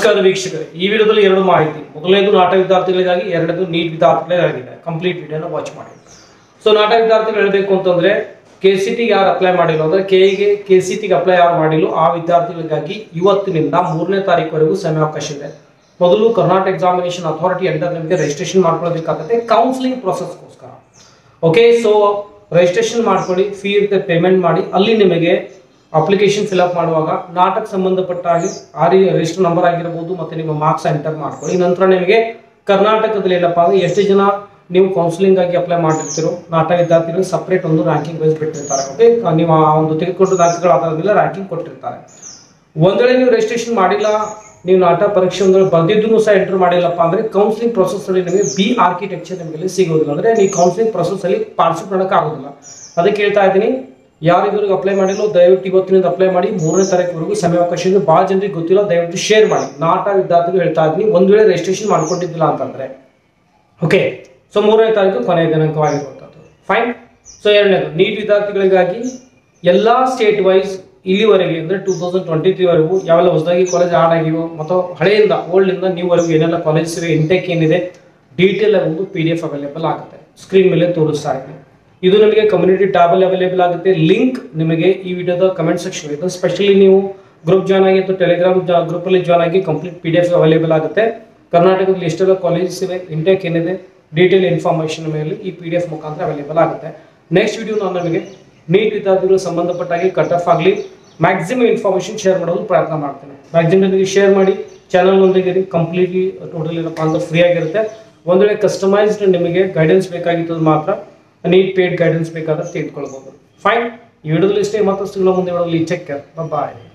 ನಮಸ್ಕಾರ ವೀಕ್ಷಕರೇ ಈ ವಿಡಿಯೋದಲ್ಲಿ ಎರಡು ಮಾಹಿತಿ ಮೊದಲನೇದು ನಾಟ ವಿದ್ಯಾರ್ಥಿಗಳಿಗಾಗಿ ಎರಡನೇದು ನೀಟ್ ವಿದ್ಯಾರ್ಥಿಗಳಿಗಾಗಿದೆ ಕಂಪ್ಲೀಟ್ ವಿಡಿಯೋನ ವಾಚ್ ಮಾಡಿ ಸೊ ನಾಟ ವಿದ್ಯಾರ್ಥಿಗಳು ಹೇಳಬೇಕು ಅಂತಂದ್ರೆ ಕೆ ಸಿ ಟಿಗೆ ಯಾರು ಅಪ್ಲೈ ಮಾಡಿಲ್ಲ ಅಂದ್ರೆ ಕೆಗೆ ಕೆ ಸಿ ಟಿಗೆ ಅಪ್ಲೈ ಯಾರು ಮಾಡಿಲ್ಲ ಆ ವಿದ್ಯಾರ್ಥಿಗಳಿಗಾಗಿ ಇವತ್ತಿನಿಂದ ಮೂರನೇ ತಾರೀಕುವರೆಗೂ ಸಮಯಾವಕಾಶ ಇದೆ ಮೊದಲು ಕರ್ನಾಟಕ ಎಕ್ಸಾಮಿನೇಷನ್ ಅಥಾರಿಟಿ ಅಂಡರ್ ನಿಮಗೆ ರಿಜಿಸ್ಟ್ರೇಷನ್ ಮಾಡ್ಕೊಳ್ಳೋದಕ್ಕಾಗತ್ತೆ ಕೌನ್ಸಿಲಿಂಗ್ ಪ್ರೊಸೆಸ್ಗೋಸ್ಕರ ಓಕೆ ಸೊ ರಿಜಿಸ್ಟ್ರೇಷನ್ ಮಾಡ್ಕೊಳ್ಳಿ ಫೀ ಇರುತ್ತೆ ಪೇಮೆಂಟ್ ಮಾಡಿ ಅಲ್ಲಿ ನಿಮಗೆ ಅಪ್ಲಿಕೇಶನ್ ಫಿಲ್ ಅಪ್ ಮಾಡುವಾಗ ನಾಟಕ ಸಂಬಂಧಪಟ್ಟ ಹಾಗೆ ಆರ್ ರಿಜಿಸ್ಟರ್ ನಂಬರ್ ಆಗಿರ್ಬೋದು ಮತ್ತೆ ನಿಮ್ಮ ಮಾರ್ಕ್ಸ್ ಎಂಟರ್ ಮಾಡ್ಕೊಳ್ಳಿ ನಂತರ ನಿಮಗೆ ಕರ್ನಾಟಕದಲ್ಲಿ ಏನಪ್ಪಾ ಅಂದ್ರೆ ಎಷ್ಟು ಜನ ನೀವು ಕೌನ್ಸಿಲಿಂಗ್ ಆಗಿ ಅಪ್ಲೈ ಮಾಡಿರ್ತೀರೋ ನಾಟಕ ವಿದ್ಯಾರ್ಥಿಗಳು ಸಪ್ರೇಟ್ ಒಂದು ರ್ಯಾಂಕಿಂಗ್ ವೈಸ್ ಬಿಟ್ಟಿರ್ತಾರೆ ಓಕೆ ನೀವು ಆ ಒಂದು ತೆಗೆದುಕೊಂಡ ರ್ಯಾಂಕ್ಗಳ ಆಧಾರದ ಮೇಲೆ ರ್ಯಾಂಕಿಂಗ್ ಕೊಟ್ಟಿರ್ತಾರೆ ಒಂದ್ ವೇಳೆ ನೀವು ರಿಜಿಸ್ಟ್ರೇಷನ್ ಮಾಡಿಲ್ಲ ನೀವು ನಾಟಕ ಪರೀಕ್ಷೆ ಒಂದು ವೇಳೆ ಬರ್ದಿದ್ದು ಸಹ ಎಂಟರ್ ಮಾಡಿಲ್ಲಪ್ಪ ಅಂದ್ರೆ ಕೌನ್ಸಿಲಿಂಗ್ ಪ್ರೊಸೆಸ್ ಅಲ್ಲಿ ನಿಮಗೆ ಬಿ ಆರ್ಕಿಟೆಕ್ಚರ್ ನಿಮಗೆ ಸಿಗೋದಿಲ್ಲ ಅಂದ್ರೆ ನೀವು ಕೌನ್ಸಿಲಿಂಗ್ ಪ್ರೊಸೆಸ್ ಅಲ್ಲಿ ಪಾರ್ಟಿಸಿಪೇಟ್ ಮಾಡಕ್ಕೆ ಆಗೋದಿಲ್ಲ ಅದಕ್ಕೆ ಹೇಳ್ತಾ ಇದ್ದೀನಿ ಯಾರು ಇದುವರೆಗೂ ಅಪ್ಲೈ ಮಾಡಿಲ್ಲ ದಯವಿಟ್ಟು ಇವತ್ತಿನಿಂದ ಅಪ್ಲೈ ಮಾಡಿ ಮೂರನೇ ತಾರೀಕುವರೆಗೂ ಸಮಯಾವಕಾಶ ಇದೆ ಭಾಳ ಜನರಿಗೆ ಗೊತ್ತಿಲ್ಲ ದಯವಿಟ್ಟು ಶೇರ್ ಮಾಡಿ ನಾಟ ವಿದ್ಯಾರ್ಥಿಗಳು ಹೇಳ್ತಾ ಇದ್ದೀನಿ ಒಂದ್ ವೇಳೆ ರಿಜಿಸ್ಟ್ರೇಷನ್ ಮಾಡ್ಕೊಂಡಿದ್ದಿಲ್ಲ ಅಂತಂದ್ರೆ ಓಕೆ ಸೊ ಮೂರನೇ ತಾರೀಕು ಕೊನೆಯ ದಿನಾಂಕವಾಗಿರುವಂಥದ್ದು ಫೈನ್ ಸೊ ಎರಡನೇದು ನೀಟ್ ವಿದ್ಯಾರ್ಥಿಗಳಿಗಾಗಿ ಎಲ್ಲ ಸ್ಟೇಟ್ ವೈಸ್ ಇಲ್ಲಿವರೆಗೆ ಅಂದ್ರೆ ಟೂ ತೌಸಂಡ್ ಟ್ವೆಂಟಿ ತ್ರೀವರೆಗೂ ಯಾವೆಲ್ಲ ಹೊಸದಾಗಿ ಕಾಲೇಜ್ ಆಡ್ ಆಗಿವೋ ಮತ್ತು ಹಳೆಯಿಂದ ಓಲ್ಡಿಂದ ನ್ಯೂವರೆಗೂ ಏನೆಲ್ಲ ಕಾಲೇಜ್ ಇವೆ ಇಂಟೆಕ್ ಏನಿದೆ ಡೀಟೇಲ್ ಒಂದು ಪಿ ಡಿ ಎಫ್ ಅವೈಲೇಬಲ್ ಆಗುತ್ತೆ ಸ್ಕ್ರೀನ್ ಮೇಲೆ ತೋರಿಸ್ತಾ ಇದ್ದೀನಿ ಇದು ನಿಮಗೆ ಕಮ್ಯುನಿಟಿ ಟ್ಯಾಬಲ್ಲಿ ಅವೈಲೇಬಲ್ ಆಗುತ್ತೆ ಲಿಂಕ್ ನಿಮಗೆ ಈ ವಿಡಿಯೋದ ಕಮೆಂಟ್ ಸೆಕ್ಷನ್ ಇದೆ ಸ್ಪೆಷಲಿ ನೀವು ಗ್ರೂಪ್ ಜಾಯ್ನ್ ಆಗಿ ಅಥವಾ ಟೆಲಿಗ್ರಾಮ್ ಗ್ರೂಪಲ್ಲಿ ಜಾಯ್ನ್ ಆಗಿ complete P D F available ಆಗುತ್ತೆ ಕರ್ನಾಟಕದಲ್ಲಿ ಎಷ್ಟೆಲ್ಲ ಕಾಲೇಜಸ್ ಇವೆ ಇಂಟೆಕ್ ಏನಿದೆ ಡೀಟೇಲ್ ಇನ್ಫಾರ್ಮೇಷನ್ ಮೇಲೆ ಈ ಪಿ ಡಿ ಎಫ್ ಮುಖಾಂತರ ಅವೈಲೇಬಲ್ ಆಗುತ್ತೆ ನೆಕ್ಸ್ಟ್ ವಿಡಿಯೋ ನಾನು ನಿಮಗೆ ನೀಟ್ ವಿದ್ಯಾರ್ಥಿಗಳು ಸಂಬಂಧಪಟ್ಟ ಹಾಗೆ ಕಟ್ ಆಫ್ ಆಗಲಿ ಮ್ಯಾಕ್ಸಿಮಮ್ ಇನ್ಫಾರ್ಮೇಷನ್ ಶೇರ್ ಮಾಡೋದು ಪ್ರಯತ್ನ ಮಾಡ್ತೇನೆ ಮ್ಯಾಕ್ಸಿಮಮ್ ನನಗೆ ಶೇರ್ ಮಾಡಿ ಚಾನಲ್ ಒಂದಿಗೆ ಕಂಪ್ಲೀಟ್ಲಿ ಟೋಟಲ್ ಏನಪ್ಪ ಅಂತ ಫ್ರೀ ಆಗಿರುತ್ತೆ ಒಂದು ವೇಳೆ ಕಸ್ಟಮೈಸ್ಡ್ ನಿಮಗೆ ಗೈಡೆನ್ಸ್ ಬೇಕಾಗಿತ್ತು ಮಾತ್ರ ನೀಟ್ ಪೇಡ್ ಗೈಡೆನ್ಸ್ ಬೇಕಾದ್ರೆ ತೆಗೆದುಕೊಳ್ಬೋದು ಫೈನ್ ಈ ವಿಡಿಯೋದಲ್ಲಿ ಇಷ್ಟೇ ಮತ್ತಷ್ಟು ಮುಂದೆ ವಿಡಿಯೋದಲ್ಲಿ ಚೆಕ್ ಬಾಯ್